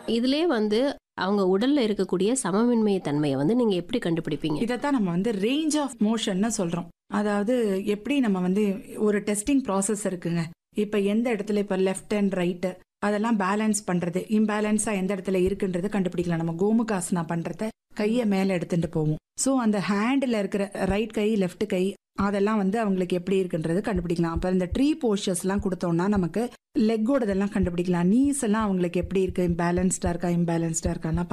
இதுலயே வந்து அவங்க உடல்ல இருக்கக்கூடிய சமமின்மை தன்மையை வந்து நீங்க எப்படி கண்டுபிடிப்பீங்க இதைத்தான் நம்ம வந்து ரேஞ்ச் ஆஃப் மோஷன்னு சொல்றோம் அதாவது எப்படி நம்ம வந்து ஒரு டெஸ்டிங் ப்ராசஸ் இருக்குங்க இப்ப எந்த இடத்துல இப்ப லெஃப்ட் அண்ட் ரைட் அதெல்லாம் பேலன்ஸ் பண்றது இம்பேலன்ஸா எந்த இடத்துல இருக்குன்றது கண்டுபிடிக்கலாம் நம்ம கோமுகாசனா பண்றத கையை மேல எடுத்துட்டு போவோம் ஸோ அந்த ஹேண்டில் இருக்கிற ரைட் கை லெஃப்ட் கை அதெல்லாம் வந்து அவங்களுக்கு எப்படி இருக்குன்றது கண்டுபிடிக்கலாம் அப்போ இந்த ட்ரீ போஸ்டர்ஸ்லாம் கொடுத்தோம்னா நமக்கு லெக்கோடதெல்லாம் கண்டுபிடிக்கலாம் நீஸ் எல்லாம் அவங்களுக்கு எப்படி இருக்கு பேலன்ஸ்டா இருக்கா இம்பேலன்ஸ்டா இருக்கான்னா